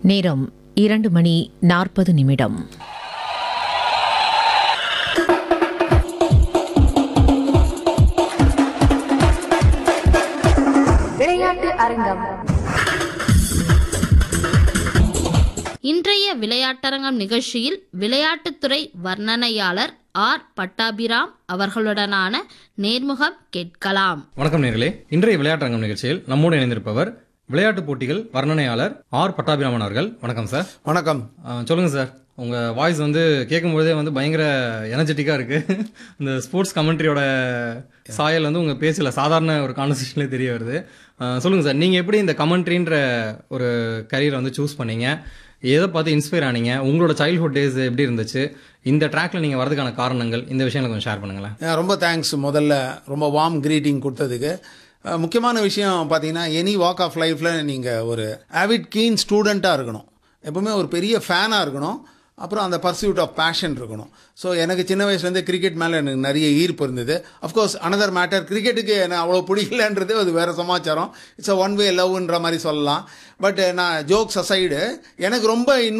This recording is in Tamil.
நேரம் இரண்டு மணி நாற்பது நிமிடம் விளையாட்டு அரங்கம் இன்றைய விளையாட்டரங்கம் நிகழ்ச்சியில் விளையாட்டுத்துறை வர்ணனையாளர் ஆர் பட்டாபிராம் அவர்களுடனான நேர்முகம் கேட்கலாம் வணக்கம் நேர்களே இன்றைய விளையாட்டரங்கம் நிகழ்ச்சியில் நம்மோடு இணைந்திருப்பவர் விளையாட்டுப் போட்டிகள் வர்ணனையாளர் ஆர் பட்டாபிராமன் அவர்கள் வணக்கம் சார் வணக்கம் ஆ, சொல்லுங்க சார் உங்க வாய்ஸ் வந்து கேட்கும்போதே வந்து பயங்கர எனர்ஜெட்டிக்கா இருக்கு இந்த ஸ்போர்ட்ஸ் கமெண்ட்ரியோட சாயல் வந்து உங்க பேசல சாதாரண ஒரு கான்வர்சேஷன்லேயே தெரிய வருது ஆ, சொல்லுங்க சார் நீங்க எப்படி இந்த கமெண்ட்ரின்ற ஒரு கரியரை வந்து சூஸ் பண்ணீங்க எதை பார்த்து இன்ஸ்பயர் ஆனீங்க உங்களோட சைல்ட்ஹுட் டேஸ் எப்படி இருந்துச்சு இந்த ட்ராக்ல நீங்க வரதுக்கான காரணங்கள் இந்த விஷயங்களை கொஞ்சம் ஷேர் பண்ணுங்களேன் அஹ் ரொம்ப தேங்க்ஸ் முதல்ல ரொம்ப வார்ம் greeting கொடுத்ததுக்கு அஹ் முக்கியமான விஷயம் பார்த்தீங்கன்னா எனி வாக் ஆஃப் லைஃப்பில் நீங்கள் ஒரு ஆவிட் கீன் ஸ்டூடெண்ட்டாக இருக்கணும் எப்பவுமே ஒரு பெரிய ஃபேனாக இருக்கணும் அப்புறம் அந்த பர்சியூட் ஆஃப் பேஷன் இருக்கணும் ஸோ எனக்கு சின்ன வயசுலேருந்து கிரிக்கெட் மேலே எனக்கு நிறைய ஈர்ப்பு இருந்தது அஃப்கோர்ஸ் அனதர் மேட்டர் கிரிக்கெட்டுக்கு எனக்கு அவ்வளோ பிடிக்கலன்றது அது வேறு சமாச்சாரம் இட்ஸ் அ ஒன் வே லவ்ன்ற மாதிரி சொல்லலாம் பட் நான் ஜோக்ஸ் அசைடு எனக்கு ரொம்ப இன்னும்